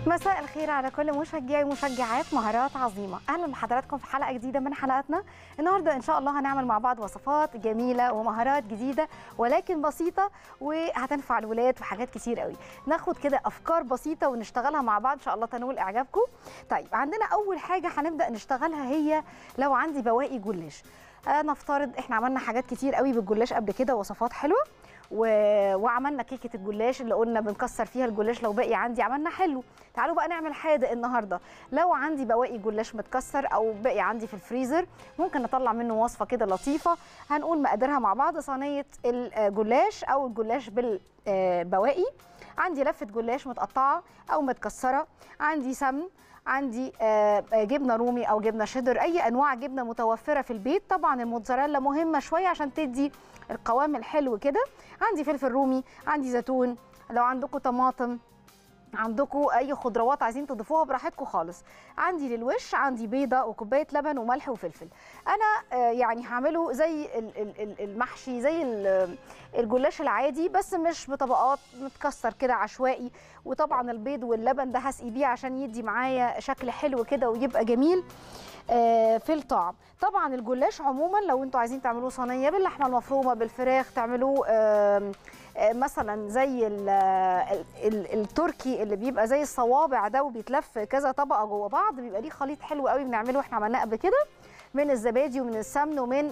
مساء الخير على كل مشجعي ومشجعات مهارات عظيمه اهلا بحضراتكم في حلقه جديده من حلقاتنا النهارده ان شاء الله هنعمل مع بعض وصفات جميله ومهارات جديده ولكن بسيطه وهتنفع الولاد في حاجات كتير قوي ناخد كده افكار بسيطه ونشتغلها مع بعض ان شاء الله تنول اعجابكم طيب عندنا اول حاجه هنبدا نشتغلها هي لو عندي بواقي جلاش آه نفترض احنا عملنا حاجات كتير قوي بالجلاش قبل كده وصفات حلوه و... وعملنا كيكه الجلاش اللي قلنا بنكسر فيها الجلاش لو باقي عندي عملنا حلو تعالوا بقى نعمل حادق النهارده لو عندي بواقي جلاش متكسر او باقي عندي في الفريزر ممكن نطلع منه وصفه كده لطيفه هنقول مقاديرها مع بعض صينيه الجلاش او الجلاش بالبواقي عندي لفه جلاش متقطعه او متكسره عندي سمن عندي جبنه رومي او جبنه شيدر اي انواع جبنه متوفره في البيت طبعا الموتزاريلا مهمه شويه عشان تدي القوام الحلو كده عندي فلفل رومي عندي زيتون لو عندكم طماطم عندكم اي خضروات عايزين تضيفوها براحتكم خالص عندي للوش عندي بيضه وكوبايه لبن وملح وفلفل انا يعني هعمله زي المحشي زي الجلاش العادي بس مش بطبقات متكسر كده عشوائي وطبعا البيض واللبن ده هسقي بيه عشان يدي معايا شكل حلو كده ويبقى جميل في الطعم طبعا الجلاش عموما لو انتوا عايزين تعملوه صينيه باللحمه المفرومه بالفراخ تعملوه مثلا زي ال ال التركي اللي بيبقى زي الصوابع ده وبيتلف كذا طبقه جوه بعض بيبقى ليه خليط حلو قوي بنعمله احنا عملناه قبل كده من الزبادي ومن السمن ومن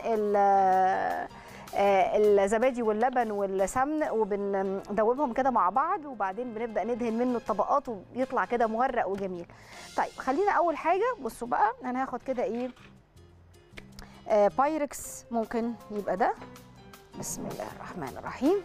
الزبادي واللبن والسمن وبندوبهم كده مع بعض وبعدين بنبدا ندهن منه الطبقات وبيطلع كده مغرق وجميل طيب خلينا اول حاجه بصوا بقى انا هاخد كده ايه آه بايركس ممكن يبقى ده بسم الله الرحمن الرحيم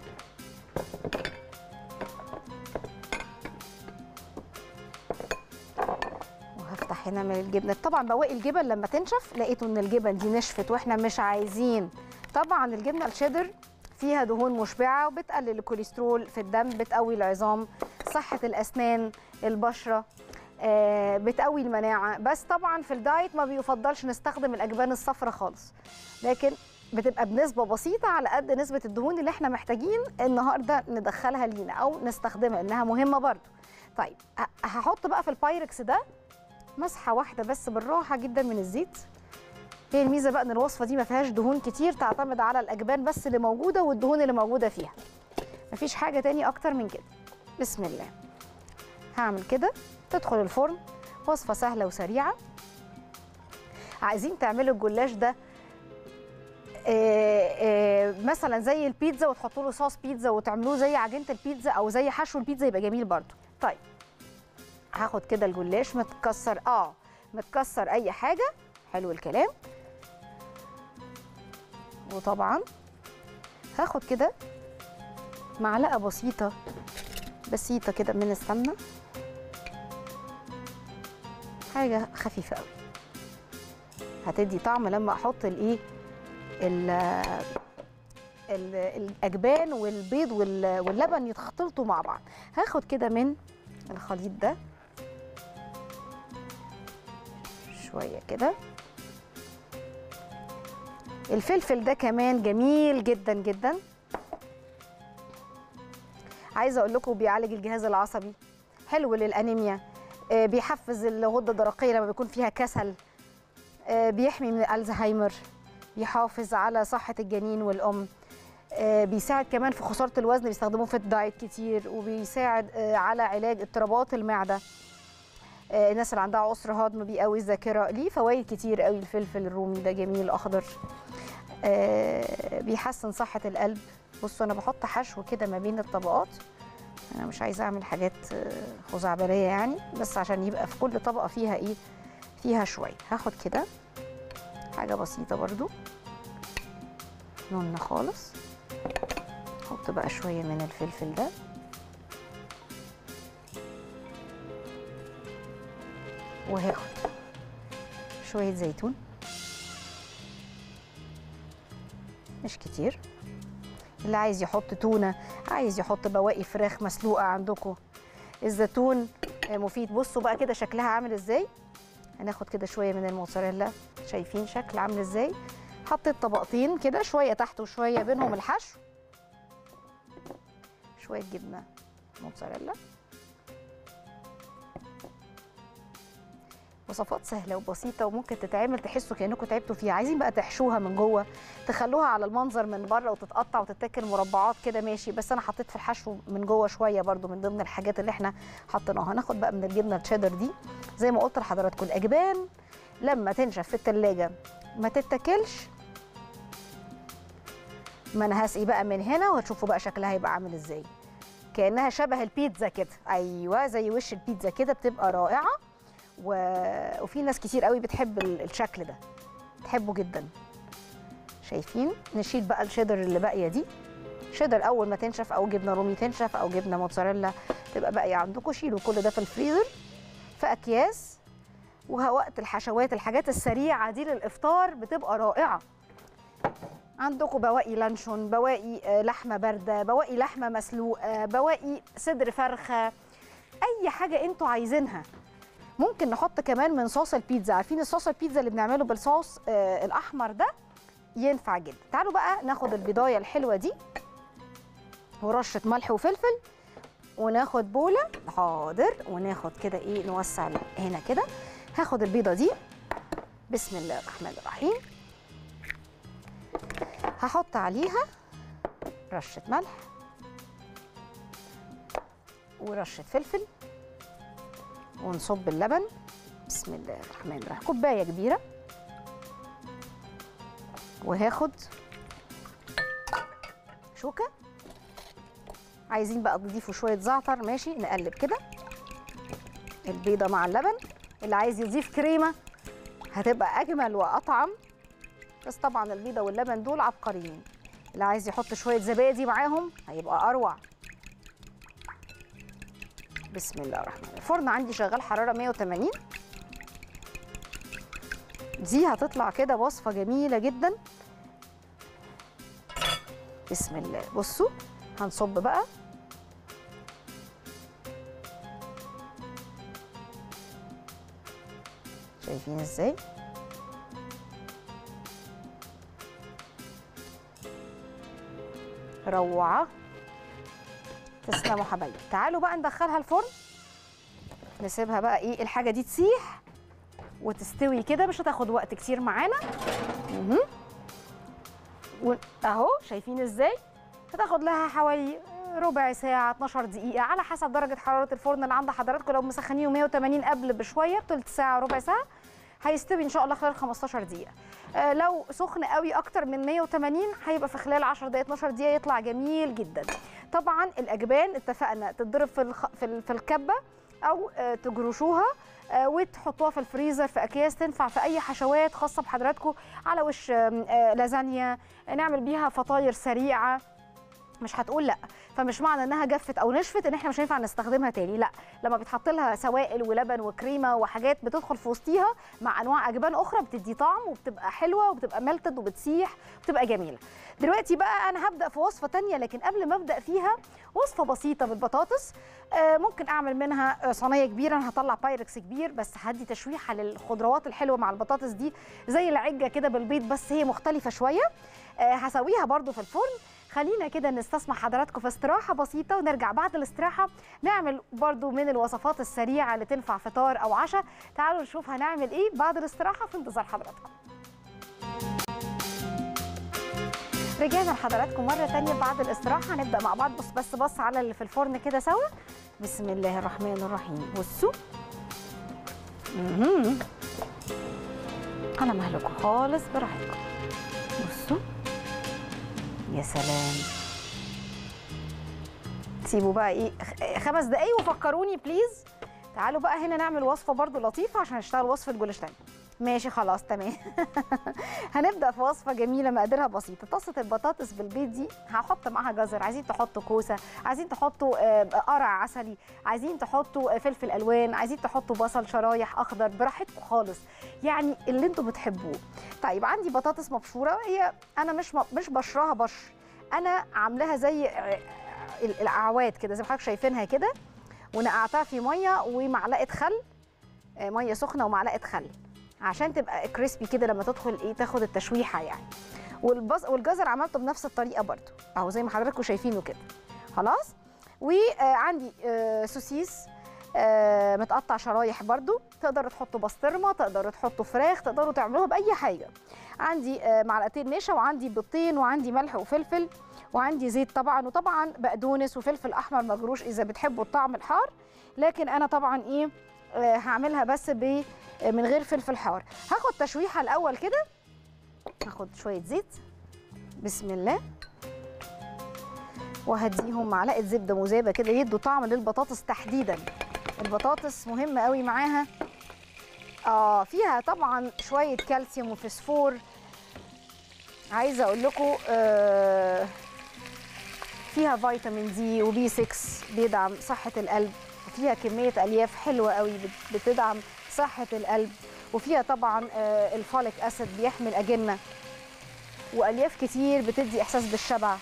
وهفتح هنا من الجبنه طبعا بواقي الجبن لما تنشف لقيتوا ان الجبن دي نشفت واحنا مش عايزين طبعا الجبنه الشيدر فيها دهون مشبعه وبتقلل الكوليسترول في الدم بتقوي العظام صحه الاسنان البشره آه بتقوي المناعه بس طبعا في الدايت ما بيفضلش نستخدم الاجبان الصفراء خالص لكن بتبقى بنسبه بسيطه على قد نسبه الدهون اللي احنا محتاجين النهارده ندخلها لينا او نستخدمها انها مهمه برضو طيب هحط بقى في البايركس ده مسحه واحده بس بالراحه جدا من الزيت هي الميزه بقى ان الوصفه دي ما فيهاش دهون كتير تعتمد على الاجبان بس اللي موجوده والدهون اللي موجوده فيها مفيش حاجه تاني اكتر من كده بسم الله هعمل كده تدخل الفرن وصفه سهله وسريعه عايزين تعملوا الجلاش ده آآ آآ مثلا زي البيتزا وتحطوا له صوص بيتزا وتعملوه زي عجينه البيتزا او زي حشو البيتزا يبقى جميل برده طيب هاخد كده الجلاش متكسر اه متكسر اي حاجه حلو الكلام وطبعا هاخد كده معلقه بسيطه بسيطه كده من السمنه حاجه خفيفه قوي هتدي طعم لما احط الايه الاجبان والبيض واللبن يتخلطوا مع بعض هاخد كده من الخليط ده شويه كده الفلفل ده كمان جميل جدا جدا عايزه اقول لكم بيعالج الجهاز العصبي حلو للانيميا بيحفز الغده الدرقيه لما بيكون فيها كسل بيحمي من الزهايمر بيحافظ على صحه الجنين والام بيساعد كمان في خساره الوزن بيستخدموه في الدايت كتير وبيساعد على علاج اضطرابات المعده الناس اللي عندها عسر هضم بيقوي الذاكره ليه فوائد كتير قوي الفلفل الرومي ده جميل اخضر بيحسن صحه القلب بصوا انا بحط حشو كده ما بين الطبقات انا مش عايزه اعمل حاجات خزعبليه يعني بس عشان يبقى في كل طبقه فيها ايه فيها شويه هاخد كده حاجه بسيطه برضو نونه خالص احط بقى شويه من الفلفل ده وهاخد شويه زيتون مش كتير اللي عايز يحط تونه عايز يحط بواقي فراخ مسلوقه عندكم الزيتون مفيد بصوا بقى كده شكلها عامل ازاي هناخد كده شويه من الموتزاريلا شايفين شكل عامل ازاي حطيت طبقتين كده شويه تحت وشويه بينهم الحشو شويه جبنه موتزاريلا وصفات سهله وبسيطه وممكن تتعمل تحسوا كانكم تعبتوا فيها عايزين بقى تحشوها من جوه تخلوها على المنظر من بره وتتقطع وتتاكل مربعات كده ماشي بس انا حطيت في الحشو من جوه شويه برده من ضمن الحاجات اللي احنا حطيناها هناخد بقى من الجبنه الشيدر دي زي ما قلت لحضراتكم الاجبان لما تنشف في التلاجة ما تتاكلش ما انا هسقي بقى من هنا وهتشوفوا بقى شكلها هيبقى عامل ازاي كانها شبه البيتزا كده ايوه زي وش البيتزا كده بتبقى رائعه و... وفي ناس كتير قوي بتحب ال- الشكل ده تحبه جدا شايفين نشيل بقى الشيدر اللي باقيه دي شيدر اول ما تنشف او جبنه رومي تنشف او جبنه موتزاريلا تبقى باقيه عندكم شيلوا كل ده في الفريزر في اكياس ووقت الحشوات الحاجات السريعه دي للافطار بتبقى رائعه عندكم بواقي لانشون بواقي آه، لحمه بارده بواقي لحمه مسلوقه بواقي صدر فرخه اي حاجه انتوا عايزينها ممكن نحط كمان من صوص البيتزا عارفين الصوص البيتزا اللي بنعمله بالصوص آه الاحمر ده ينفع جدا تعالوا بقى ناخد البضايه الحلوه دي ورشه ملح وفلفل وناخد بوله حاضر وناخد كده ايه نوسع هنا كده هاخد البيضه دي بسم الله الرحمن الرحيم هحط عليها رشه ملح ورشه فلفل ونصب اللبن بسم الله الرحمن الرحيم كوبايه كبيره وهاخد شوكه عايزين بقى تضيفوا شويه زعتر ماشي نقلب كده البيضه مع اللبن اللي عايز يضيف كريمه هتبقى اجمل واطعم بس طبعا البيضه واللبن دول عبقريين اللي عايز يحط شويه زبادي معاهم هيبقى اروع بسم الله الرحمن الرحيم الفرن عندي شغال حراره 180 دي هتطلع كده وصفه جميله جدا بسم الله بصوا هنصب بقى شايفين ازاي روعه تسلموا حبايبي تعالوا بقى ندخلها الفرن نسيبها بقى ايه الحاجه دي تسيح وتستوي كده مش هتاخد وقت كتير معانا مهم. و- اهو شايفين ازاي هتاخد لها حوالي ربع ساعة 12 دقيقة على حسب درجة حرارة الفرن اللي عند حضراتكم لو مسخنينه 180 قبل بشوية تلت ساعة ربع ساعة هيستوي ان شاء الله خلال 15 دقيقة آه لو سخن قوي اكتر من 180 هيبقى في خلال 10 دقائق 12 دقيقة يطلع جميل جدا طبعا الاجبان اتفقنا تتضرب في الخ... في, ال... في الكبة او آه تجرشوها آه، وتحطوها في الفريزر في اكياس تنفع في اي حشوات خاصه بحضراتكم على وش آم، آه، لازانيا نعمل بيها فطاير سريعه مش هتقول لا فمش معنى انها جفت او نشفت ان احنا مش هينفع نستخدمها تاني لا لما بيتحط لها سوائل ولبن وكريمه وحاجات بتدخل في وسطيها مع انواع اجبان اخرى بتدي طعم وبتبقى حلوه وبتبقى ملتد وبتسيح وبتبقى جميله دلوقتي بقى انا هبدا في وصفه تانية لكن قبل ما ابدا فيها وصفه بسيطه بالبطاطس آه، ممكن اعمل منها آه، صينيه كبيره انا هطلع بايركس كبير بس هدي تشويحه للخضروات الحلوه مع البطاطس دي زي العجه كده بالبيض بس هي مختلفه شويه آه، هسويها برده في الفرن خلينا كده نستسمع حضراتكم في استراحة بسيطة ونرجع بعد الاستراحة نعمل برضو من الوصفات السريعة اللي تنفع فطار أو عشاء تعالوا نشوف هنعمل إيه بعد الاستراحة في انتظار حضراتكم رجعنا لحضراتكم مرة تانية بعد الاستراحة هنبدأ مع بعض بص بس بص على اللي في الفرن كده سوا بسم الله الرحمن الرحيم بصوا مهم. على مهلكم خالص براحتكم بصوا يا سلام سيبوا بقى ايه خ- خمس دقايق وفكروني بليز تعالوا بقى هنا نعمل وصفه برضو لطيفه عشان نشتغل وصفه جلاش تاني ماشي خلاص تمام هنبدا في وصفه جميله مقاديرها بسيطه طاسه البطاطس بالبيض دي هحط معاها جزر عايزين تحطوا كوسه عايزين تحطوا آه، قرع عسلي عايزين تحطوا آه، فلفل الوان عايزين تحطوا بصل شرايح اخضر براحتكم خالص يعني اللي انتوا بتحبوه طيب عندي بطاطس مبشوره هي انا مش م- مش بشراها بشر انا عاملاها زي آه، ال- الاعواد كده زي ما حضرتك شايفينها كده ونقعتها في ميه ومعلقه خل آه، ميه سخنه ومعلقه خل عشان تبقى كريسبي كده لما تدخل ايه تاخد التشويحه يعني والبص والجزر عملته بنفس الطريقه برضو اهو زي ما حضراتكم شايفينه كده خلاص وعندي آه، سوسيس آه متقطع شرايح برضو تقدروا تحطوا بسطرمه تقدروا تحطوا فراخ تقدروا تعملوها باي حاجه عندي آه معلقتين نشا وعندي بيضتين وعندي ملح وفلفل وعندي زيت طبعا وطبعا بقدونس وفلفل احمر مجروش اذا بتحبوا الطعم الحار لكن انا طبعا ايه آه هعملها بس ب من غير فلفل حار هاخد تشويحه الاول كده هاخد شويه زيت بسم الله وهديهم معلقه زبده مذابه كده يدوا طعم للبطاطس تحديدا البطاطس مهمه قوي معاها اه فيها طبعا شويه كالسيوم وفسفور عايزه اقول لكم آه فيها فيتامين دي وبي 6 بيدعم صحه القلب وفيها كميه الياف حلوه قوي بتدعم صحه القلب وفيها طبعا آه الفوليك اسيد بيحمي الاجنه والياف كتير بتدي احساس بالشبع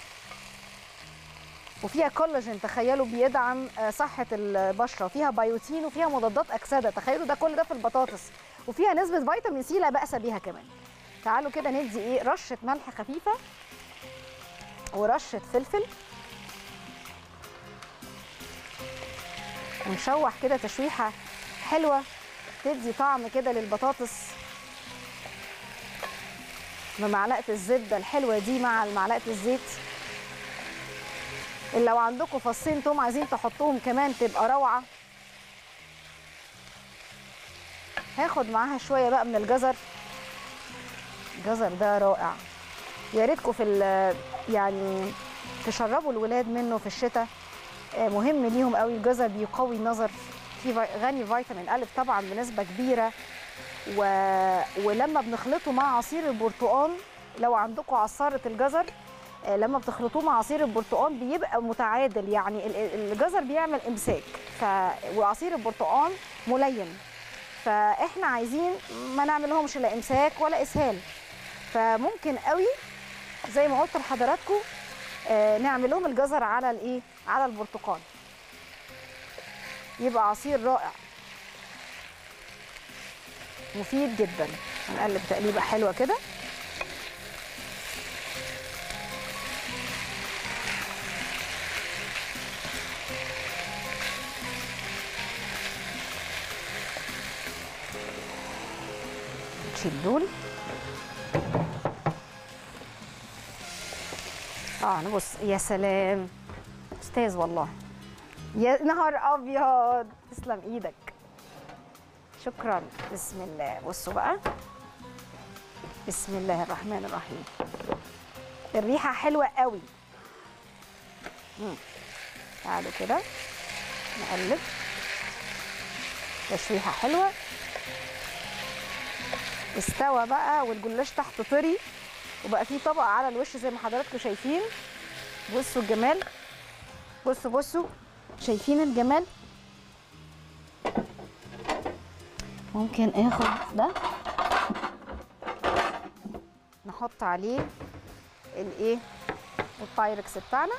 وفيها كولاجين تخيلوا بيدعم صحه البشره وفيها بايوتين وفيها مضادات اكسده تخيلوا ده كل ده في البطاطس وفيها نسبه فيتامين سي لا باس بيها كمان تعالوا كده ندي ايه رشه ملح خفيفه ورشه فلفل ونشوح كده تشويحه حلوه تدي طعم كده للبطاطس بمعلقه الزبده الحلوه دي مع معلقه الزيت اللي لو عندكم فصين توم عايزين تحطوهم كمان تبقى روعه هاخد معاها شويه بقى من الجزر الجزر ده رائع يا ريتكم في يعني تشربوا الولاد منه في الشتاء مهم ليهم قوي الجزر بيقوي النظر في غني فيتامين الف طبعا بنسبه كبيره و... ولما بنخلطه مع عصير البرتقال لو عندكم عصاره الجزر لما بتخلطوه مع عصير البرتقال بيبقى متعادل يعني الجزر بيعمل امساك ف... وعصير البرتقال ملين فاحنا عايزين ما نعملهمش لا امساك ولا اسهال فممكن قوي زي ما قلت لحضراتكم نعمل لهم الجزر على الايه على البرتقال يبقى عصير رائع مفيد جدا هنقلب تقليبه حلوه كده نشيل دول اه نبص يا سلام استاذ والله يا نهار ابيض تسلم ايدك شكرا بسم الله بصوا بقى بسم الله الرحمن الرحيم الريحه حلوه قوي مم. تعالوا كده نقلب تشويحه حلوه استوى بقى والجلاش تحت طري وبقى فيه طبقه على الوش زي ما حضراتكم شايفين بصوا الجمال بصوا بصوا شايفين الجمال ممكن اخد ده نحط عليه الايه البايركس بتاعنا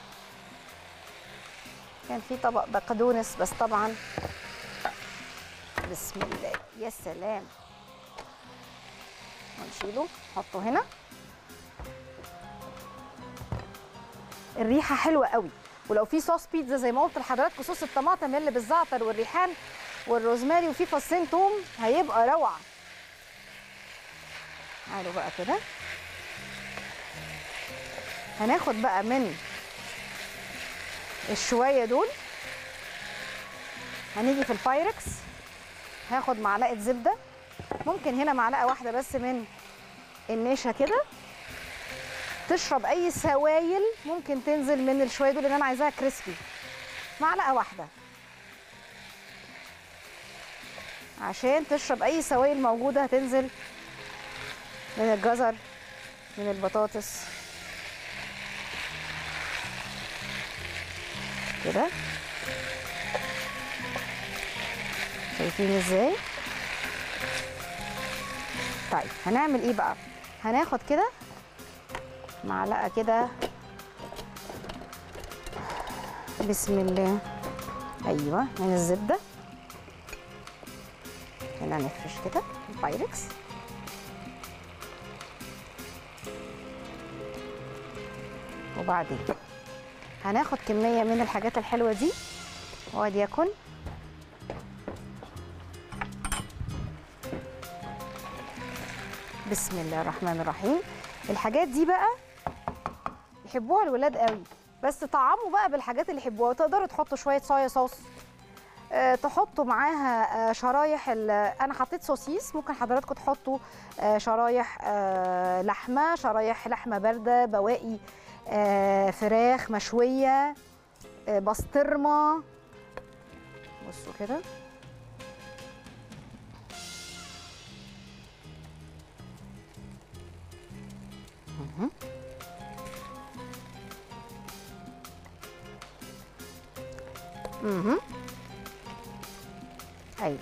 كان في طبق بقدونس بس طبعا بسم الله يا سلام ونشيله نحطه هنا الريحه حلوه قوي ولو في صوص بيتزا زي ما قلت لحضراتكم صوص الطماطم اللي بالزعتر والريحان والروزماري وفي فصين توم هيبقى روعه تعالوا بقى كده هناخد بقى من الشويه دول هنيجي في البايركس هاخد معلقه زبده ممكن هنا معلقه واحده بس من النشا كده تشرب اي سوائل ممكن تنزل من الشويه دول لان انا عايزاها كريسبي معلقه واحده عشان تشرب اي سوائل موجوده هتنزل من الجزر من البطاطس كده شايفين ازاي طيب هنعمل ايه بقى هناخد كده معلقه كده بسم الله ايوه من الزبده هنا نفرش كده البايركس وبعدين هناخد كميه من الحاجات الحلوه دي وليكن بسم الله الرحمن الرحيم الحاجات دي بقى يحبوها الولاد قوي بس طعموا بقى بالحاجات اللي يحبوها تقدروا تحطوا شويه صويا صوص آه، تحطوا معاها آه، شرايح ال- انا حطيت سوسيس ممكن حضراتكم تحطوا آه، شرايح آه، لحمه شرايح لحمه بارده بواقي آه، فراخ مشويه آه، بسطرمه بصوا كده مهم. مهم. ايوه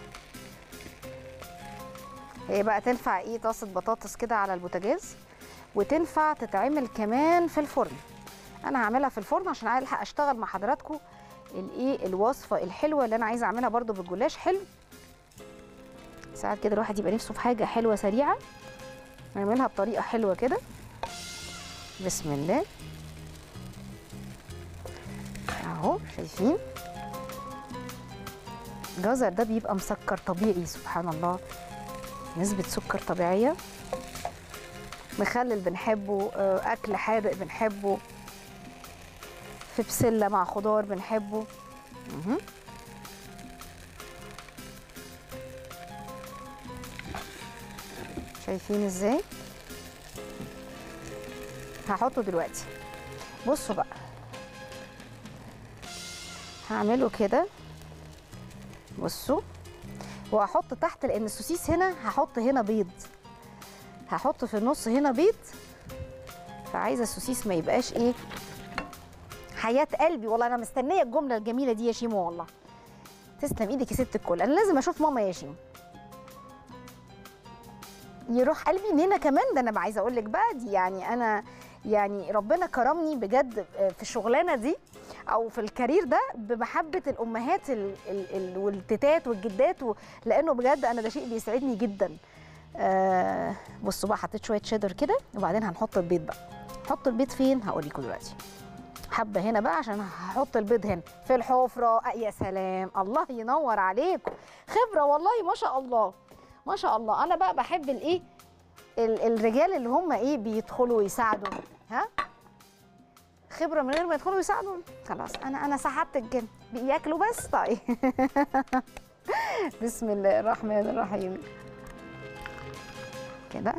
هي بقى تنفع ايه طاسه بطاطس كده على البوتاجاز وتنفع تتعمل كمان في الفرن انا هعملها في الفرن عشان الحق اشتغل مع حضراتكم الايه الوصفه الحلوه اللي انا عايزه اعملها برضو بالجلاش حلو ساعات كده الواحد يبقى نفسه في حاجه حلوه سريعه نعملها بطريقه حلوه كده بسم الله اهو شايفين الجزر ده بيبقى مسكر طبيعي سبحان الله نسبة سكر طبيعية مخلل بنحبه آه، أكل حادق بنحبه في بسلة مع خضار بنحبه مهم. شايفين ازاي هحطه دلوقتي بصوا بقى هعمله كده بصوا وهحط تحت لان السوسيس هنا هحط هنا بيض هحط في النص هنا بيض فعايزه السوسيس ما يبقاش ايه حياه قلبي والله انا مستنيه الجمله الجميله دي يا شيمو والله تسلم ايدك يا ست الكل انا لازم اشوف ماما يا شيمو يروح قلبي ان هنا كمان ده انا عايزه اقول لك بقى دي يعني انا يعني ربنا كرمني بجد في الشغلانه دي او في الكارير ده بمحبه الامهات ال ال ال والتتات والجدات و... لانه بجد انا ده شيء بيسعدني جدا آه بصوا بقى حطيت شويه شيدر كده وبعدين هنحط البيض بقى نحط البيض فين هقول لكم دلوقتي حبه هنا بقى عشان هحط البيض هنا في الحفره آه يا سلام الله ينور عليكم خبره والله ما شاء الله ما شاء الله انا بقى بحب الايه ال- الرجال اللي هم ايه بيدخلوا يساعدوا ها خبره من غير ما يدخلوا يساعدوا خلاص انا انا سحبت الجن بياكلوا بس طيب بسم الله الرحمن الرحيم كده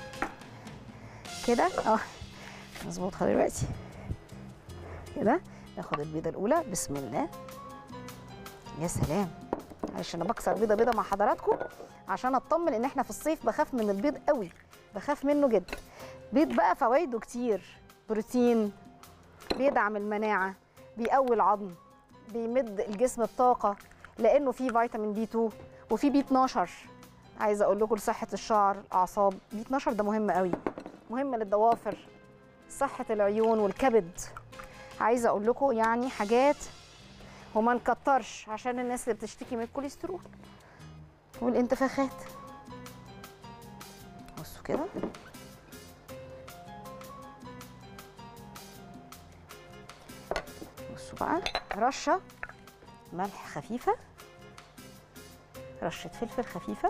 كده اه مظبوط خلي دلوقتي كده ناخد البيضه الاولى بسم الله يا سلام معلش انا بكسر بيضه بيضه مع حضراتكم عشان اطمن ان احنا في الصيف بخاف من البيض قوي بخاف منه جدا بيض بقى فوائده كتير بروتين بيدعم المناعه بيقوي العظم بيمد الجسم بطاقه لانه فيه فيتامين بي 2 وفيه بي 12 عايزه اقول لكم لصحه الشعر الاعصاب بي 12 ده مهم قوي مهم للضوافر صحه العيون والكبد عايزه اقول لكم يعني حاجات وما نكترش عشان الناس اللي بتشتكي من الكوليسترول والانتفاخات بصوا كده بصوا بقى رشه ملح خفيفه رشه فلفل خفيفه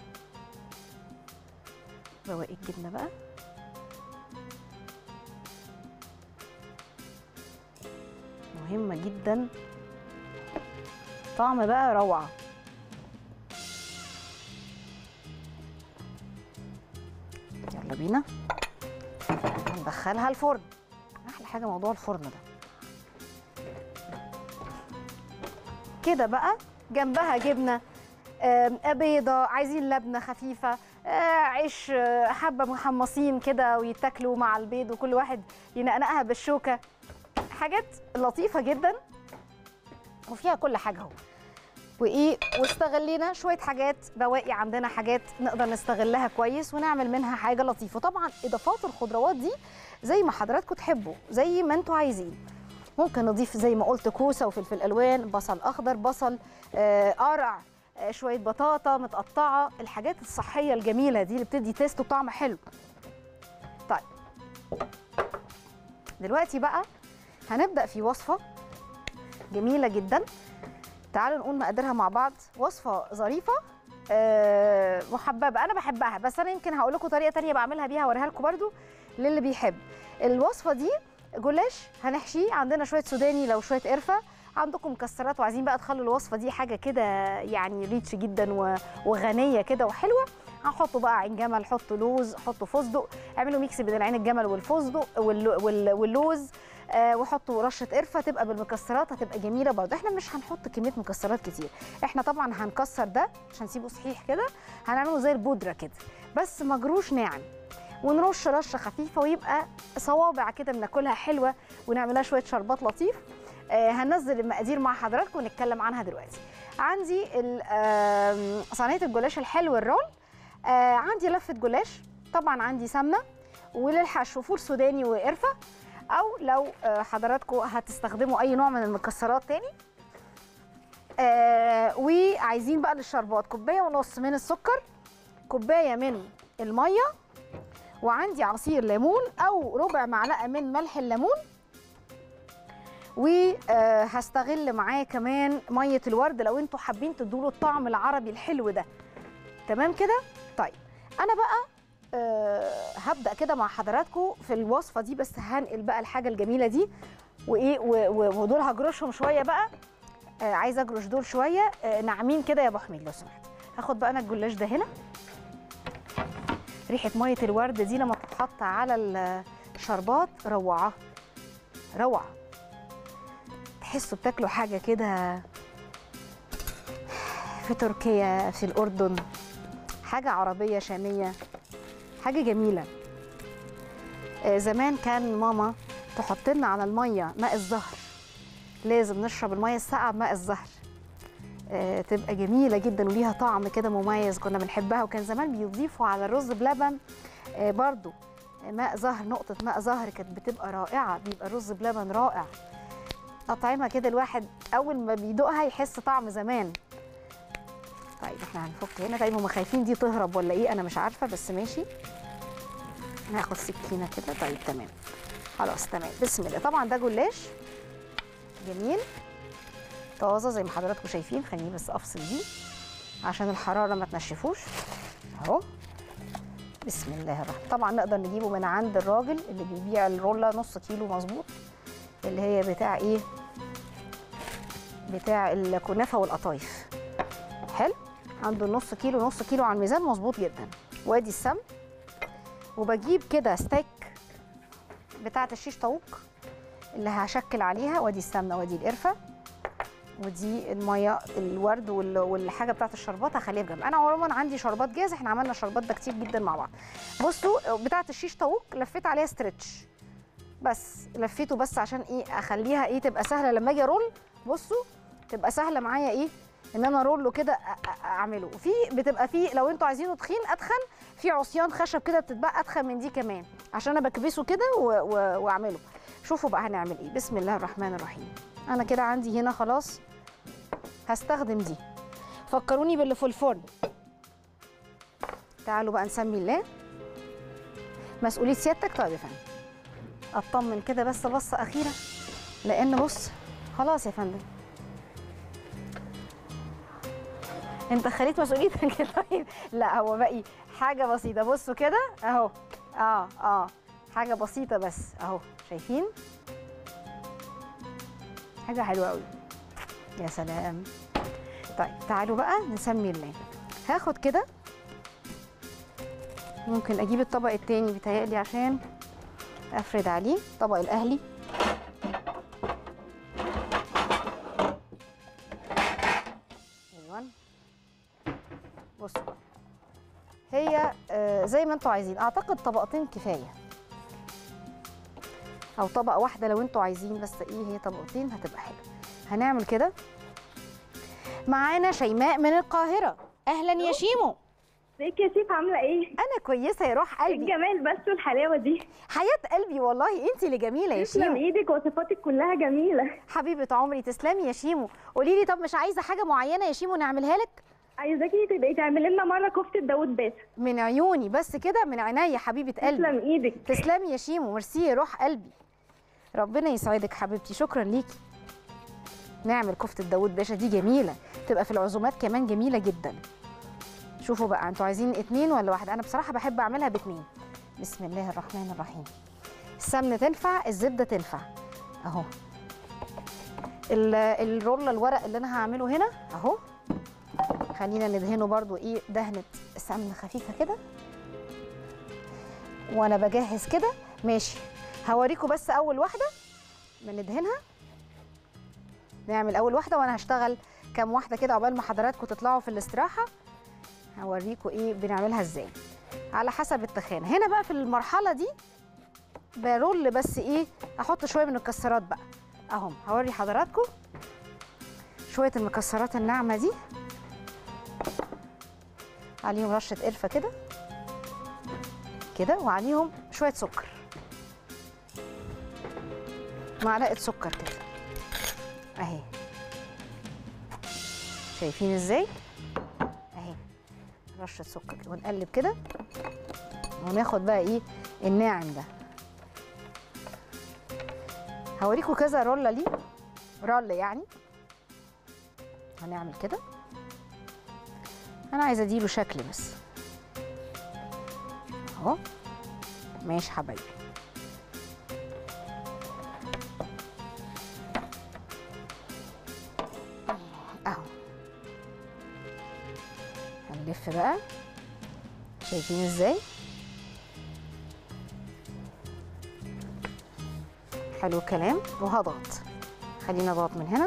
بواقي الجبنه بقى مهمه جدا طعم بقى روعه يلا بينا هندخلها الفرن احلى حاجه موضوع الفرن ده كده بقى جنبها جبنه آم، بيضه عايزين لبنه خفيفه آه، عيش آه، حبه محمصين كده ويتاكلوا مع البيض وكل واحد ينقنقها بالشوكه حاجات لطيفه جدا وفيها كل حاجه اهو وايه واستغلينا شويه حاجات بواقي عندنا حاجات نقدر نستغلها كويس ونعمل منها حاجه لطيفه طبعا اضافات الخضروات دي زي ما حضراتكم تحبوا زي ما انتوا عايزين ممكن نضيف زي ما قلت كوسه وفلفل الوان بصل اخضر بصل آه قرع آه شويه بطاطا متقطعه الحاجات الصحيه الجميله دي اللي بتدي تيست وطعم حلو طيب دلوقتي بقى هنبدا في وصفه جميله جدا تعالوا نقول مقاديرها مع بعض وصفه ظريفه آه، محببه انا بحبها بس انا يمكن هقول لكم طريقه تانية بعملها بيها اوريها لكم برده للي بيحب الوصفه دي جلاش هنحشيه عندنا شويه سوداني لو شويه قرفه عندكم مكسرات وعايزين بقى تخلوا الوصفه دي حاجه كده يعني ريتش جدا و- وغنيه كده وحلوه هنحطوا بقى عين جمل حطوا لوز حطوا فستق اعملوا ميكس بين العين الجمل والفستق وال- وال- واللوز آه وحطوا رشه قرفه تبقى بالمكسرات هتبقى جميله برضه احنا مش هنحط كميه مكسرات كتير احنا طبعا هنكسر ده مش هنسيبه صحيح كده هنعمله زي البودره كده بس مجروش ناعم ونرش رشه خفيفه ويبقى صوابع كده بناكلها حلوه ونعملها شويه شربات لطيف آه هننزل المقادير مع حضراتكم ونتكلم عنها دلوقتي عندي ال- آم، صينيه الجلاش الحلو الرول آه عندي لفه جلاش طبعا عندي سمنه وللحشو فول سوداني وقرفه او لو آه، حضراتكم هتستخدموا اي نوع من المكسرات تاني آه وعايزين بقى للشربات كوبايه ونص من السكر كوبايه من الميه وعندي عصير ليمون او ربع معلقه من ملح الليمون وهستغل معاه كمان ميه الورد لو انتوا حابين تدوله الطعم العربي الحلو ده تمام كده طيب انا بقى أه هبدا كده مع حضراتكم في الوصفه دي بس هنقل بقى الحاجه الجميله دي وايه و- و- ودول هجرشهم شويه بقى آه عايزه اجرش دول شويه آه ناعمين كده يا ابو حميد لو سمحت هاخد بقى انا الجلاش ده هنا ريحه ميه الورد دي لما بتتحط على الشربات روعه روعه تحسوا بتاكلوا حاجه كده في تركيا في الاردن حاجه عربيه شاميه حاجه جميله آه، زمان كان ماما تحط لنا على الميه ماء الزهر لازم نشرب الميه الساقعه بماء الزهر آه، تبقى جميله جدا وليها طعم كده مميز كنا بنحبها وكان زمان بيضيفوا على الرز بلبن آه، برضو ماء زهر نقطه ماء زهر كانت بتبقى رائعه بيبقى الرز بلبن رائع اطعمه كده الواحد اول ما بيدوقها يحس طعم زمان طيب احنا هنفك هنا طيب هما خايفين دي تهرب ولا ايه انا مش عارفه بس ماشي هاخد سكينه كده طيب تمام خلاص تمام بسم الله طبعا ده جلاش جميل طازه زي ما حضراتكم شايفين خليني بس افصل دي عشان الحراره ما تنشفوش اهو بسم الله الرحمن طبعا نقدر نجيبه من عند الراجل اللي بيبيع الروله نص كيلو مظبوط اللي هي بتاع ايه بتاع الكنافه والقطايف حلو عنده نص كيلو نص كيلو على الميزان مظبوط جدا وادي السمن وبجيب كده ستيك بتاعه الشيش طاووق اللي هشكل عليها وادي السمنه وادي القرفه ودي الميه الورد وال- والحاجه بتاعت الشربات هخليها بجنب انا عموما عندي شربات جاهز احنا عملنا شربات ده كتير جدا مع بعض بصوا بتاعت الشيش طاووق لفيت عليها ستريتش بس لفيته بس عشان ايه اخليها ايه تبقى سهله لما اجي ارول بصوا تبقى سهله معايا ايه ان انا ارول كده أ- أ- اعمله وفي بتبقى في لو انتوا عايزينه تخين اتخن في عصيان خشب كده بتتبقى اتخن من دي كمان عشان انا بكبسه كده و- و- واعمله شوفوا بقى هنعمل ايه بسم الله الرحمن الرحيم انا كده عندي هنا خلاص هستخدم دي فكروني باللي في الفرن تعالوا بقى نسمي الله مسؤوليه سيادتك طيب يا فندم اطمن كده بس بصه اخيره لان بص خلاص يا فندم انت خليت مسؤوليتك طيب لا هو باقي حاجه بسيطه بصوا كده اهو اه اه حاجه بسيطه بس اهو شايفين حاجه حلوه قوي يا سلام طيب تعالوا بقى نسمي الله هاخد كده ممكن اجيب الطبق التاني بيتهيألي عشان افرد عليه طبق الاهلي ايوه بصوا هي آه، زي ما انتوا عايزين اعتقد طبقتين كفايه او طبقه واحده لو انتوا عايزين بس ايه هي طبقتين هتبقى حلوه هنعمل كده معانا شيماء من القاهره اهلا يا شيمو ازيك يا شيف عامله ايه؟ انا كويسه يا روح ايه قلبي الجمال بس والحلاوه دي حياه قلبي والله انت اللي جميله يا تسلم شيمو ايدك وصفاتك كلها جميله حبيبه عمري تسلمي يا شيمو قولي لي طب مش عايزه حاجه معينه يا شيمو نعملها لك عايزاكي تبقي تعملي لنا مره كفته داوود باشا من عيوني بس كده من عينيا حبيبه قلبي تسلم ايدك تسلمي يا شيمو ميرسي يا روح قلبي ربنا يسعدك حبيبتي شكرا ليكي نعمل كفته داوود باشا دي جميله تبقى في العزومات كمان جميله جدا شوفوا بقى انتوا عايزين اتنين ولا واحده انا بصراحه بحب اعملها باتنين بسم الله الرحمن الرحيم السمنه تنفع الزبده تنفع اهو ال- الرول الورق اللي انا هعمله هنا اهو خلينا ندهنه برضو ايه دهنه سمنه خفيفه كده وانا بجهز كده ماشي هوريكم بس اول واحده بندهنها نعمل اول واحده وانا هشتغل كام واحده كده عقبال ما حضراتكم تطلعوا في الاستراحه هوريكم ايه بنعملها ازاي على حسب التخانه هنا بقى في المرحله دي برول بس ايه احط شويه من المكسرات بقى اهو هوري حضراتكم شويه المكسرات الناعمه دي عليهم رشه قرفه كده كده وعليهم شويه سكر معلقه سكر كده اهي شايفين ازاي اهي رشه سكر كده ونقلب كده وناخد بقى ايه الناعم ده هوريكم كذا روله ليه رول يعني هنعمل كده انا عايزه اديله شكل بس اهو ماشي حبايبي اهو هنلف بقى شايفين ازاي حلو الكلام وهضغط خلينا اضغط من هنا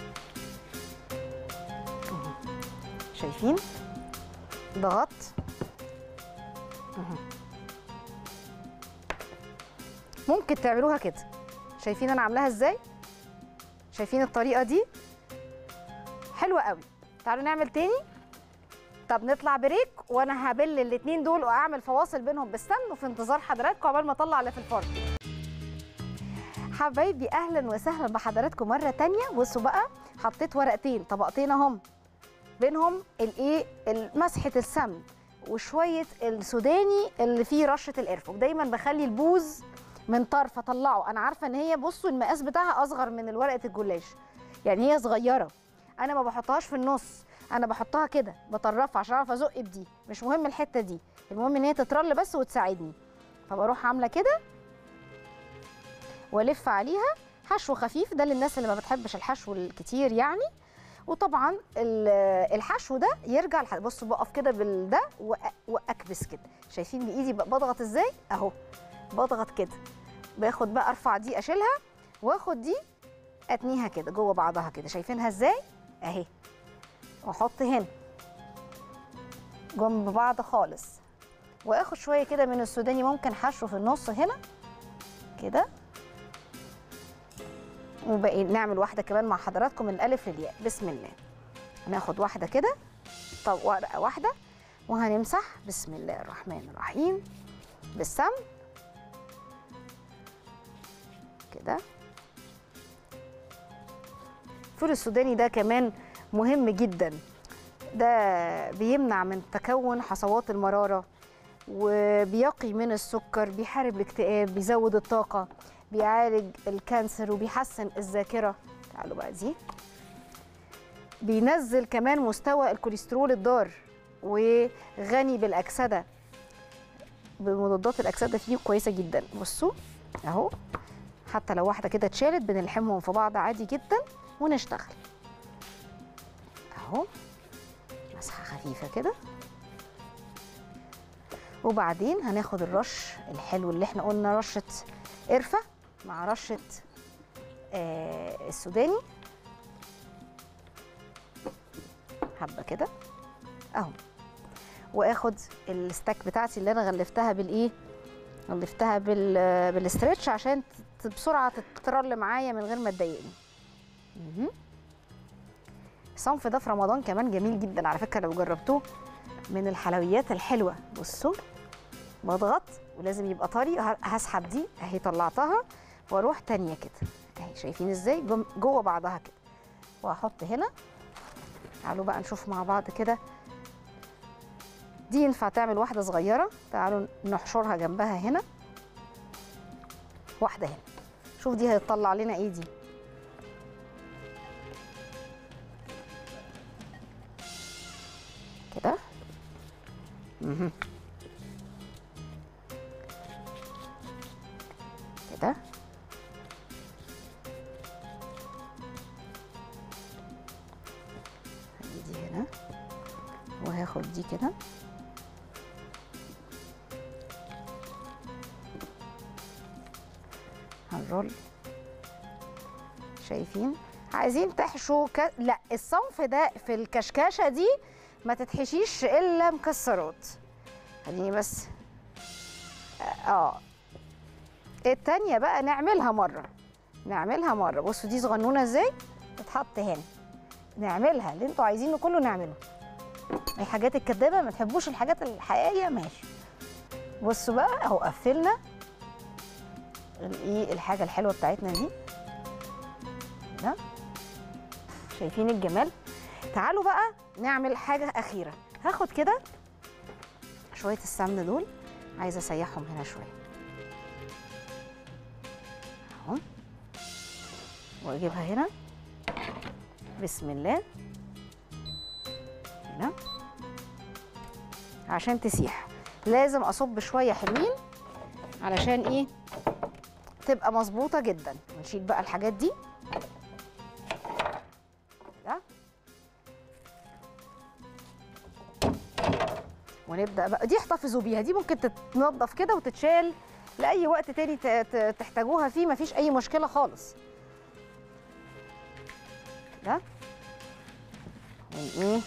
اهو. شايفين ضغط اهو. ممكن تعملوها كده شايفين انا عاملاها ازاي شايفين الطريقه دي حلوه قوي تعالوا نعمل تاني طب نطلع بريك وانا هبل الاتنين دول واعمل فواصل بينهم بالسمن وفي انتظار حضراتكم عقبال ما اطلع اللي في الفرن حبايبي اهلا وسهلا بحضراتكم مره تانية بصوا بقى حطيت ورقتين طبقتين اهم بينهم الايه مسحه السمن وشويه السوداني اللي فيه رشه القرفه ودايما بخلي البوز من طرف اطلعه انا عارفه ان هي بصوا المقاس بتاعها اصغر من ورقه الجلاش يعني هي صغيره انا ما بحطهاش في النص انا بحطها كده بطرفها عشان اعرف ازق بدي مش مهم الحته دي المهم ان هي تترل بس وتساعدني فبروح عامله كده والف عليها حشو خفيف ده للناس اللي ما بتحبش الحشو الكتير يعني وطبعا ال- الحشو ده يرجع لح- بصوا بقف كده بالده وأ- واكبس كده شايفين بايدي ب- بضغط ازاي اهو بضغط كده باخد بقى ارفع دي اشيلها واخد دي اتنيها كده جوه بعضها كده شايفينها ازاي اهي واحط هنا جنب بعض خالص واخد شويه كده من السوداني ممكن حشو في النص هنا كده وبقي نعمل واحده كمان مع حضراتكم من الالف للياء بسم الله هناخد واحده كده طب ورقه واحده وهنمسح بسم الله الرحمن الرحيم بالسمن كده الفول السوداني ده كمان مهم جدا ده بيمنع من تكون حصوات المرارة وبيقي من السكر بيحارب الاكتئاب بيزود الطاقة بيعالج الكانسر وبيحسن الذاكرة تعالوا بقى دي بينزل كمان مستوى الكوليسترول الضار وغني بالأكسدة بمضادات الأكسدة فيه كويسة جدا بصوا أهو حتى لو واحدة كده اتشالت بنلحمهم في بعض عادي جدا ونشتغل اهو مسحه خفيفه كده وبعدين هناخد الرش الحلو اللي احنا قلنا رشه قرفه مع رشه آه السوداني حبه كده اهو واخد الستاك بتاعتي اللي انا غلفتها بالايه غلفتها بال بالاسترتش عشان ت- بسرعه تترل معايا من غير ما تضايقني مهم. الصنف ده في رمضان كمان جميل جدا على فكره لو جربتوه من الحلويات الحلوه بصوا بضغط ولازم يبقى طري ه- هسحب دي اهي طلعتها واروح تانية كده اهي شايفين ازاي جم- جوه بعضها كده وهحط هنا تعالوا بقى نشوف مع بعض كده دي ينفع تعمل واحده صغيره تعالوا نحشرها جنبها هنا واحده هنا شوف دي هتطلع لنا ايه دي كده مهم. كده هجي دي هنا وهاخد دي كده هنرول شايفين عايزين تحشوا ك... لا الصنف ده في الكشكاشه دي ما تتحشيش الا مكسرات خليني بس اه التانية بقى نعملها مرة نعملها مرة بصوا دي صغنونة ازاي تتحط هنا نعملها اللي انتوا عايزينه كله نعمله الحاجات الكدابة ما تحبوش الحاجات الحقيقية ماشي بصوا بقى اهو قفلنا الايه الحاجة الحلوة بتاعتنا دي ده شايفين الجمال تعالوا بقى نعمل حاجة أخيرة هاخد كده شوية السمن دول عايزة أسيحهم هنا شوية اهو وأجيبها هنا بسم الله هنا عشان تسيح لازم أصب شوية حلوين علشان إيه تبقى مظبوطة جدا ونشيل بقى الحاجات دي ده ونبدا بقى دي احتفظوا بيها دي ممكن تتنضف كده وتتشال لاي وقت تاني ت- ت- تحتاجوها فيه مفيش اي مشكله خالص ده ايه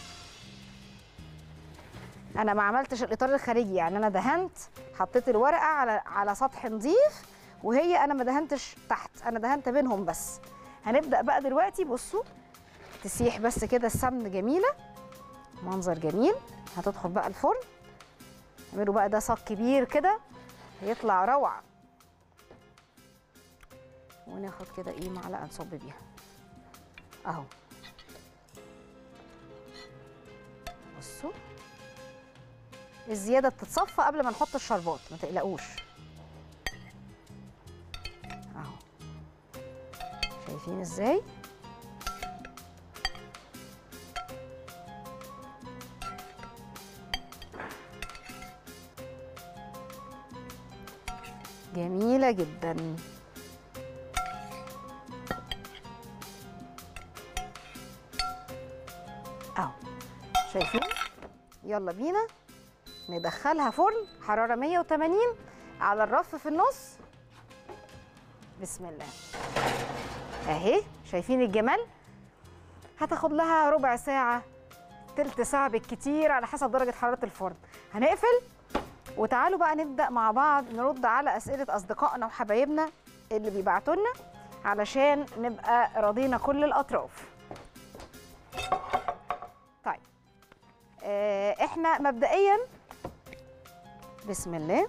انا ما عملتش الاطار الخارجي يعني انا دهنت حطيت الورقه على على سطح نظيف وهي انا ما دهنتش تحت انا دهنت بينهم بس هنبدا بقى دلوقتي بصوا تسيح بس كده السمن جميله منظر جميل هتدخل بقى الفرن اعملوا بقى ده صاج كبير كده هيطلع روعه وناخد كده ايه معلقه نصب بيها اهو بصوا الزياده بتتصفى قبل ما نحط الشربات ما تقلقوش اهو شايفين ازاي جميلة جدا اهو شايفين يلا بينا ندخلها فرن حرارة 180 على الرف في النص بسم الله اهي شايفين الجمال هتاخد لها ربع ساعة تلت ساعة بالكتير على حسب درجة حرارة الفرن هنقفل وتعالوا بقى نبدأ مع بعض نرد على أسئلة أصدقائنا وحبايبنا اللي بيبعتوا لنا علشان نبقى راضينا كل الأطراف طيب آه احنا مبدئيا بسم الله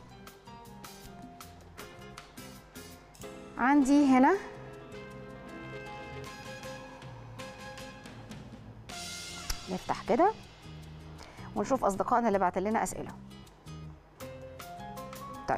عندي هنا نفتح كده ونشوف اصدقائنا اللي بعت لنا اسئله طيب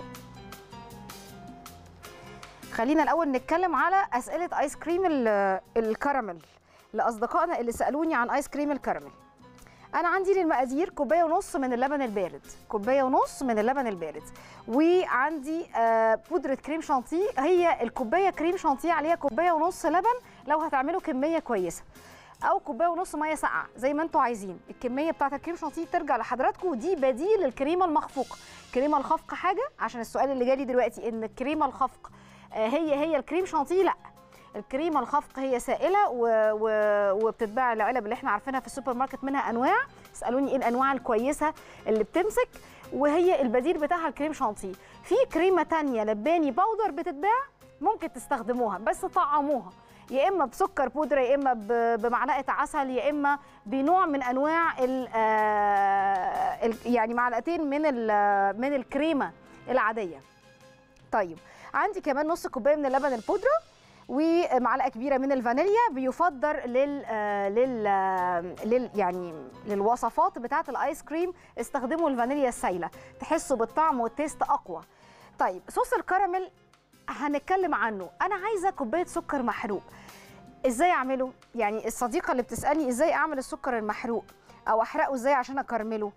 خلينا الاول نتكلم على اسئله ايس كريم ال- الكراميل لاصدقائنا اللي سالوني عن ايس كريم الكراميل انا عندي للمقادير كوبايه ونص من اللبن البارد كوبايه ونص من اللبن البارد وعندي آه، بودره كريم شانتيه هي الكوبايه كريم شانتيه عليها كوبايه ونص لبن لو هتعملوا كميه كويسه او كوبايه ونص ميه ساقعه زي ما انتوا عايزين الكميه بتاعه الكريم شانتيه ترجع لحضراتكم ودي بديل للكريمه المخفوقه الكريمه الخفق حاجه عشان السؤال اللي جالي دلوقتي ان الكريمه الخفق آه، هي هي الكريم شانتيه لا الكريمه الخفق هي سائله و... و... وبتتباع العلب اللي احنا عارفينها في السوبر ماركت منها انواع اسالوني ايه الانواع الكويسه اللي بتمسك وهي البديل بتاعها الكريم شانتيه في كريمه تانية لباني باودر بتتباع ممكن تستخدموها بس طعموها يا اما بسكر بودره يا اما ب- بمعلقه عسل يا اما بنوع من انواع ال آه، ال- يعني معلقتين من ال- من الكريمه العاديه طيب عندي كمان نص كوبايه من اللبن البودره ومعلقه كبيره من الفانيليا بيفضل لل آه، لل آه، لل يعني للوصفات بتاعه الايس كريم استخدموا الفانيليا السايله تحسوا بالطعم والتيست اقوى طيب صوص الكراميل هنتكلم عنه انا عايزه كوبايه سكر محروق ازاي اعمله يعني الصديقه اللي بتسالني ازاي اعمل السكر المحروق او احرقه ازاي عشان اكرمله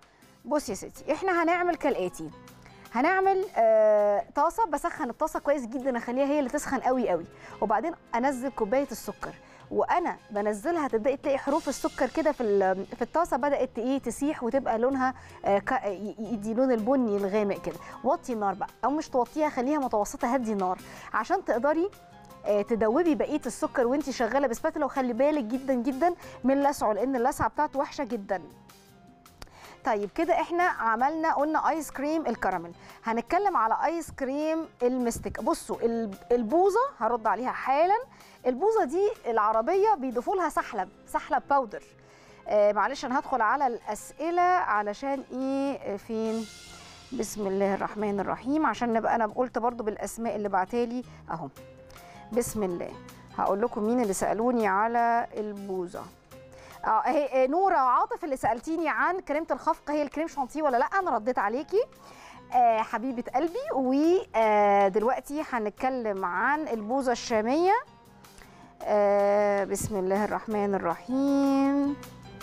بصي يا ستي احنا هنعمل كالاتي هنعمل آه طاسه بسخن الطاسه كويس جدا اخليها هي اللي تسخن قوي قوي وبعدين انزل كوبايه السكر وانا بنزلها تبداي تلاقي حروف السكر كده في ال- في الطاسه بدات ايه تسيح وتبقى لونها آه ك- ي- يدي لون البني الغامق كده وطي النار بقى او مش توطيها خليها متوسطه هدي النار عشان تقدري آه، تدوبي بقيه السكر وانت شغاله بسباتولا وخلي بالك جدا جدا من لسعه لان اللسعه بتاعته وحشه جدا طيب كده احنا عملنا قلنا ايس كريم الكراميل هنتكلم على ايس كريم المستك بصوا ال- البوظه هرد عليها حالا البوظه دي العربيه بيضيفوا لها سحلب سحلب باودر آه معلش انا هدخل على الاسئله علشان ايه آه، فين بسم الله الرحمن الرحيم عشان نبقى انا قلت برضو بالاسماء اللي بعتالي اهو بسم الله هقول لكم مين اللي سالوني على البوظه اه هي آه، نوره وعاطف اللي سالتيني عن كريمه الخفق هي الكريم شانتيه ولا لا انا رديت عليكي آه حبيبه قلبي ودلوقتي هنتكلم عن البوظه الشاميه آه بسم الله الرحمن الرحيم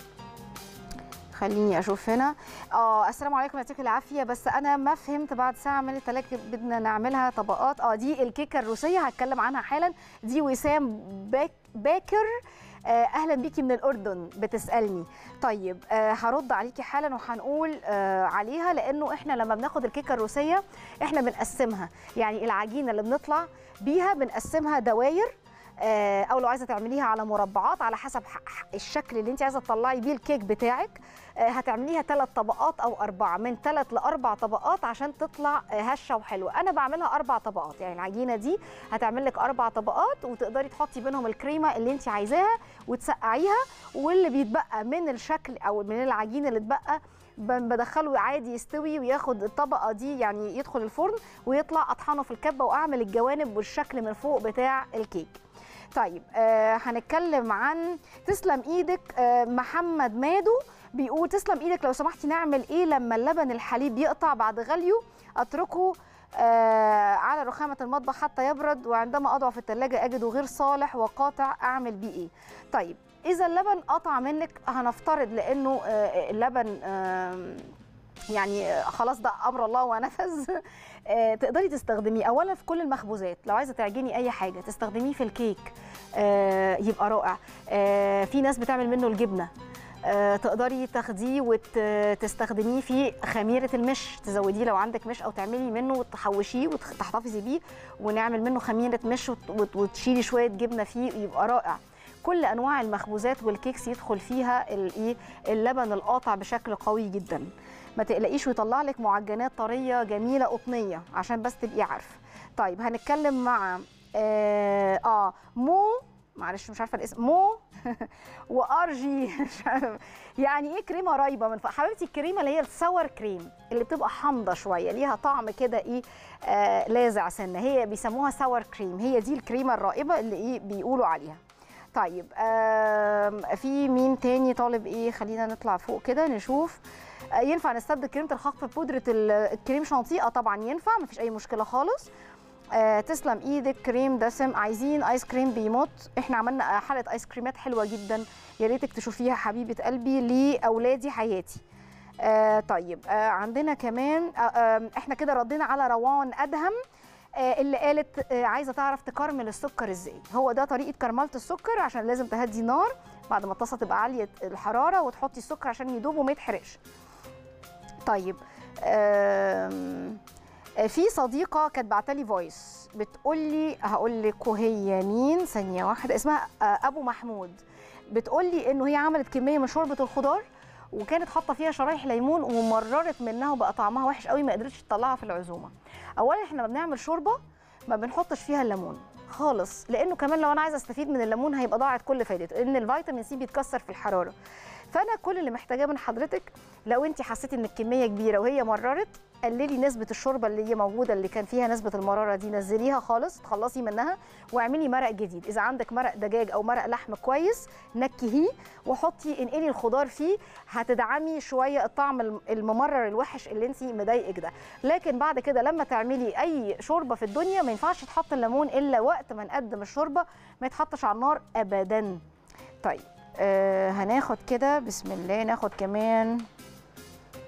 خليني اشوف هنا اه السلام عليكم يعطيك العافيه بس انا ما فهمت بعد ساعه من التلاجة بدنا نعملها طبقات اه دي الكيكه الروسيه هتكلم عنها حالا دي وسام باك باكر آه، اهلا بيكي من الاردن بتسالني طيب آه، هرد عليكي حالا وهنقول آه، عليها لانه احنا لما بناخد الكيكه الروسيه احنا بنقسمها يعني العجينه اللي بنطلع بيها بنقسمها دواير آه، او لو عايزه تعمليها على مربعات على حسب ح- ح- الشكل اللي انت عايزه تطلعي بيه الكيك بتاعك آه، هتعمليها ثلاث طبقات او اربعه من ثلاث لاربع طبقات عشان تطلع آه، هشه وحلوه انا بعملها اربع طبقات يعني العجينه دي هتعمل لك اربع طبقات وتقدري تحطي بينهم الكريمه اللي انت عايزاها وتسقعيها واللي بيتبقى من الشكل او من العجين اللي اتبقى ب- بدخله عادي يستوي وياخد الطبقه دي يعني يدخل الفرن ويطلع اطحنه في الكبه واعمل الجوانب والشكل من فوق بتاع الكيك طيب آه هنتكلم عن تسلم ايدك آه محمد مادو بيقول تسلم ايدك لو سمحتي نعمل ايه لما اللبن الحليب يقطع بعد غليه اتركه آه على رخامة المطبخ حتى يبرد وعندما أضعه في الثلاجة أجده غير صالح وقاطع أعمل بيه إيه؟ طيب إذا اللبن قطع منك هنفترض لأنه آه اللبن آه يعني آه، خلاص ده امر الله ونفذ آه، تقدري تستخدميه اولا في كل المخبوزات لو عايزه تعجني اي حاجه تستخدميه في الكيك آه، يبقى رائع آه، في ناس بتعمل منه الجبنه آه، تقدري تاخديه وتستخدميه في خميره المش تزوديه لو عندك مش او تعملي منه وتحوشيه وتحتفظي بيه ونعمل منه خميره مش وت- وت- وتشيلي شويه جبنه فيه يبقى رائع كل انواع المخبوزات والكيكس يدخل فيها الايه اللبن القاطع بشكل قوي جدا ما تقلقيش ويطلع لك معجنات طريه جميله قطنيه عشان بس تبقي عارفه طيب هنتكلم مع اه, آه مو معلش مش عارفه الاسم مو وار جي مش عارفة. يعني ايه كريمه رايبه من فوق حبيبتي الكريمه اللي هي السور كريم اللي بتبقى حامضه شويه ليها طعم كده ايه آه لاذع سنه هي بيسموها سور كريم هي دي الكريمه الرائبه اللي ايه بيقولوا عليها طيب آم، في مين تاني طالب ايه خلينا نطلع فوق كده نشوف آه، ينفع نستبدل كريمه الخفق ببودره ال- الكريم شانتيه اه طبعا ينفع مفيش اي مشكله خالص آه تسلم ايدك كريم دسم عايزين ايس كريم بيموت احنا عملنا آه، حلقه ايس كريمات حلوه جدا يا ريتك تشوفيها حبيبه قلبي لاولادي حياتي آه طيب آه عندنا كمان آه آه احنا كده ردينا على روان ادهم آه، اللي قالت آه، عايزه تعرف تكرمل السكر ازاي هو ده طريقه كرمله السكر عشان لازم تهدي النار بعد ما الطاسه تبقى عاليه الحراره وتحطي السكر عشان يدوب وما يتحرقش طيب آم، آه، في صديقه كانت بعتلي فويس بتقول لي هقول لك وهي مين ثانيه واحده اسمها آه، ابو محمود بتقول لي انه هي عملت كميه من شوربه الخضار وكانت حاطه فيها شرايح ليمون ومررت منها وبقى طعمها وحش قوي ما قدرتش تطلعها في العزومه اولا احنا لما بنعمل شوربه ما بنحطش فيها الليمون خالص لانه كمان لو انا عايزه استفيد من الليمون هيبقى ضاعت كل فايدته لان الفيتامين سي بيتكسر في الحراره فانا كل اللي محتاجاه من حضرتك لو انت حسيتي ان الكميه كبيره وهي مررت قللي نسبه الشوربه اللي هي موجوده اللي كان فيها نسبه المراره دي نزليها خالص تخلصي منها واعملي مرق جديد اذا عندك مرق دجاج او مرق لحم كويس نكهيه وحطي انقلي الخضار فيه هتدعمي شويه الطعم الم- الممرر الوحش اللي انت مضايقك ده لكن بعد كده لما تعملي اي شوربه في الدنيا ما ينفعش تحط الليمون الا وقت ما نقدم الشوربه ما يتحطش على النار ابدا طيب آه هناخد كده بسم الله ناخد كمان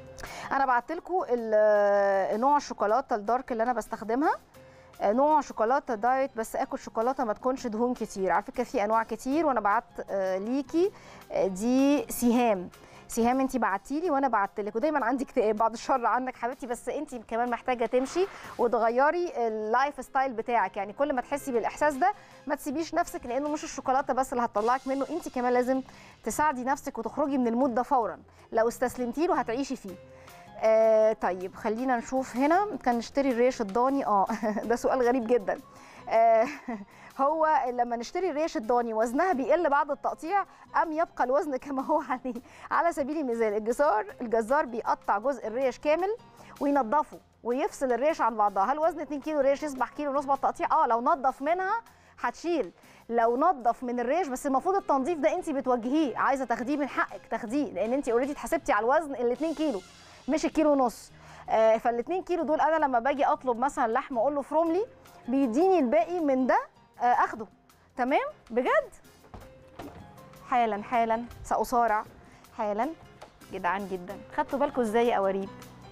انا بعت لكم نوع الشوكولاته الدارك اللي انا بستخدمها آه، نوع شوكولاته دايت بس اكل شوكولاته ما تكونش دهون كتير على فكره في انواع كتير وانا بعت آه، ليكي آه، دي سهام سهام انت بعتي لي وانا بعت لك ودايما عندي اكتئاب بعد الشر عنك حبيبتي بس انت كمان محتاجه تمشي وتغيري اللايف ستايل بتاعك يعني كل ما تحسي بالاحساس ده ما تسيبيش نفسك لانه مش الشوكولاته بس اللي هتطلعك منه انت كمان لازم تساعدي نفسك وتخرجي من المود ده فورا لو استسلمتي له هتعيشي فيه آه طيب خلينا نشوف هنا كان نشتري الريش الضاني اه ده سؤال غريب جدا آه هو لما نشتري الريش الضاني وزنها بيقل بعد التقطيع ام يبقى الوزن كما هو عليه على سبيل المثال الجزار الجزار بيقطع جزء الريش كامل وينضفه ويفصل الريش عن بعضها هل وزن 2 كيلو ريش يصبح كيلو ونص بعد التقطيع اه لو نضف منها هتشيل لو نضف من الريش بس المفروض التنظيف ده انت بتوجهيه عايزه تاخديه من حقك تاخديه لان انت اوريدي اتحسبتي على الوزن ال 2 كيلو مش الكيلو ونص آه فال 2 كيلو دول انا لما باجي اطلب مثلا لحم اقول له فروم لي بيديني الباقي من ده آه اخده تمام بجد حالا حالا ساصارع حالا جدعان جدا خدتوا بالكم ازاي يا قواريب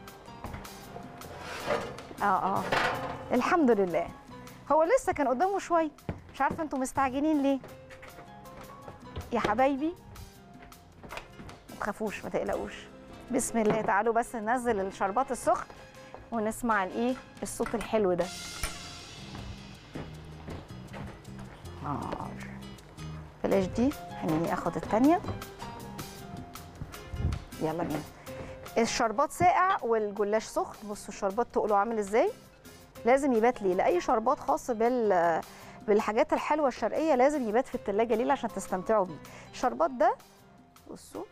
اه اه الحمد لله هو لسه كان قدامه شويه مش عارفه انتوا مستعجلين ليه يا حبايبي ما تخافوش ما تقلقوش بسم الله تعالوا بس ننزل الشربات السخن ونسمع الايه الصوت الحلو ده نار بلاش دي خليني اخد التانية يلا بينا الشربات ساقع والجلاش سخن بصوا الشربات تقله عامل ازاي لازم يبات ليه لاي شربات خاص بال بالحاجات الحلوه الشرقيه لازم يبات في التلاجة ليه عشان تستمتعوا بيه الشربات ده بصوا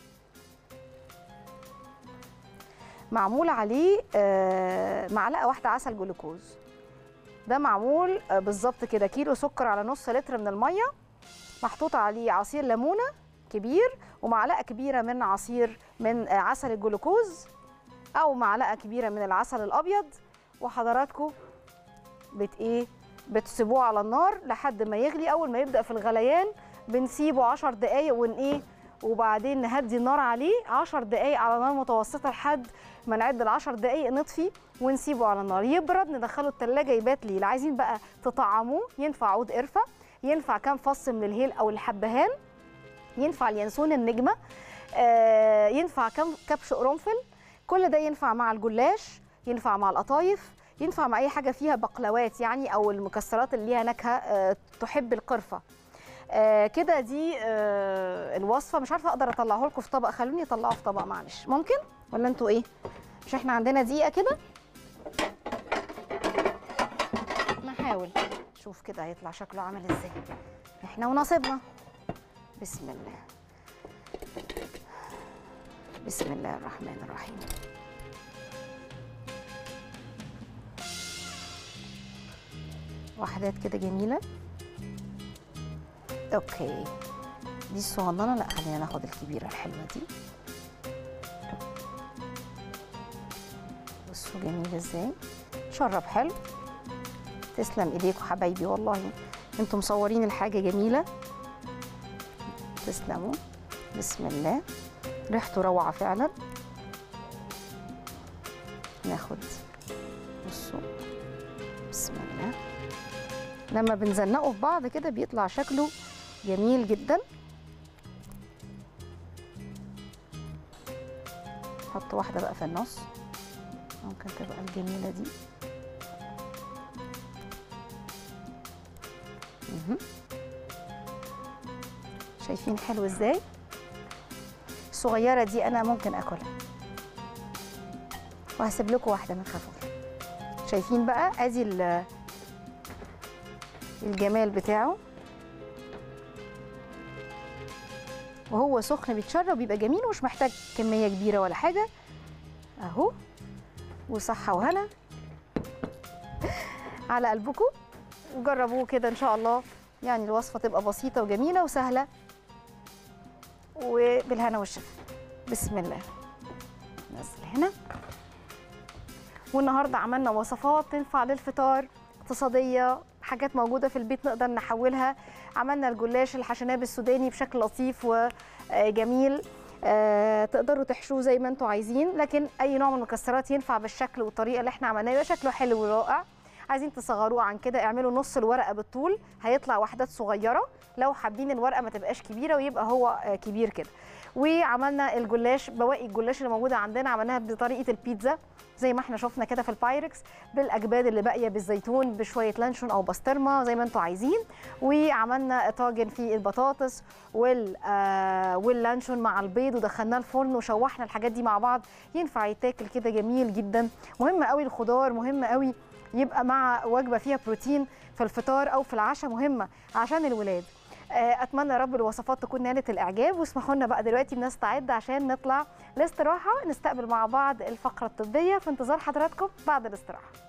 معمول عليه آه، معلقه واحده عسل جلوكوز ده معمول آه، بالظبط كده كيلو سكر على نص لتر من الميه محطوط عليه عصير ليمونه كبير ومعلقه كبيره من عصير من آه، عسل الجلوكوز او معلقه كبيره من العسل الابيض وحضراتكم بت ايه بتسيبوه على النار لحد ما يغلي اول ما يبدا في الغليان بنسيبه 10 دقايق ون ايه وبعدين نهدي النار عليه 10 دقايق على نار متوسطه لحد ما نعد ال 10 دقايق نطفي ونسيبه على النار يبرد ندخله التلاجة يبات ليه اللي عايزين بقى تطعموه ينفع عود قرفه ينفع كام فص من الهيل او الحبهان ينفع اليانسون النجمه آه ينفع كام كبش قرنفل كل ده ينفع مع الجلاش ينفع مع القطايف ينفع مع اي حاجه فيها بقلوات يعني او المكسرات اللي ليها نكهه آه تحب القرفه آه كده دي آه الوصفه مش عارفه اقدر اطلعه لكم في طبق خلوني اطلعه في طبق معلش ممكن ولا انتوا ايه مش احنا عندنا دقيقه كده نحاول شوف كده هيطلع شكله عامل ازاي احنا ونصيبنا بسم الله بسم الله الرحمن الرحيم وحدات كده جميله اوكي دي الصغننه لا خلينا ناخد الكبيره الحلوه دي بصوا جميل ازاي شرب حلو تسلم ايديكم حبايبي والله انتم مصورين الحاجه جميله تسلموا بسم الله ريحته روعه فعلا ناخد بصوا بسم الله لما بنزنقه في بعض كده بيطلع شكله جميل جدا حط واحده بقى في النص ممكن تبقى الجميله دي مهم. شايفين حلو ازاي الصغيره دي انا ممكن اكلها وهسيب لكم واحده من خفوف شايفين بقى ادي ال- الجمال بتاعه وهو سخن بيتشرب بيبقى جميل ومش محتاج كميه كبيره ولا حاجه اهو وصحه وهنا على قلبكم وجربوه كده ان شاء الله يعني الوصفه تبقى بسيطه وجميله وسهله وبالهنا والشفا بسم الله نزل هنا والنهارده عملنا وصفات تنفع للفطار اقتصاديه حاجات موجوده في البيت نقدر نحولها عملنا الجلاش الحشناه بالسوداني بشكل لطيف وجميل آه تقدروا تحشوه زي ما انتوا عايزين لكن اي نوع من المكسرات ينفع بالشكل والطريقه اللي احنا عملناها يبقى شكله حلو ورائع عايزين تصغروه عن كده اعملوا نص الورقه بالطول هيطلع وحدات صغيره لو حابين الورقه ما تبقاش كبيره ويبقى هو آه، كبير كده وعملنا الجلاش بواقي الجلاش اللي موجوده عندنا عملناها بطريقه البيتزا زي ما احنا شفنا كده في البايركس بالاجباد اللي باقيه بالزيتون بشويه لانشون او بسطرمه زي ما انتوا عايزين وعملنا طاجن فيه البطاطس وال آه واللانشون مع البيض ودخلناه الفرن وشوحنا الحاجات دي مع بعض ينفع يتاكل كده جميل جدا مهم قوي الخضار مهم قوي يبقى مع وجبه فيها بروتين في الفطار او في العشاء مهمه عشان الولاد آه، اتمنى يا رب الوصفات تكون نالت الاعجاب واسمحوا لنا بقى دلوقتي بنستعد عشان نطلع لاستراحه نستقبل مع بعض الفقره الطبيه في انتظار حضراتكم بعد الاستراحه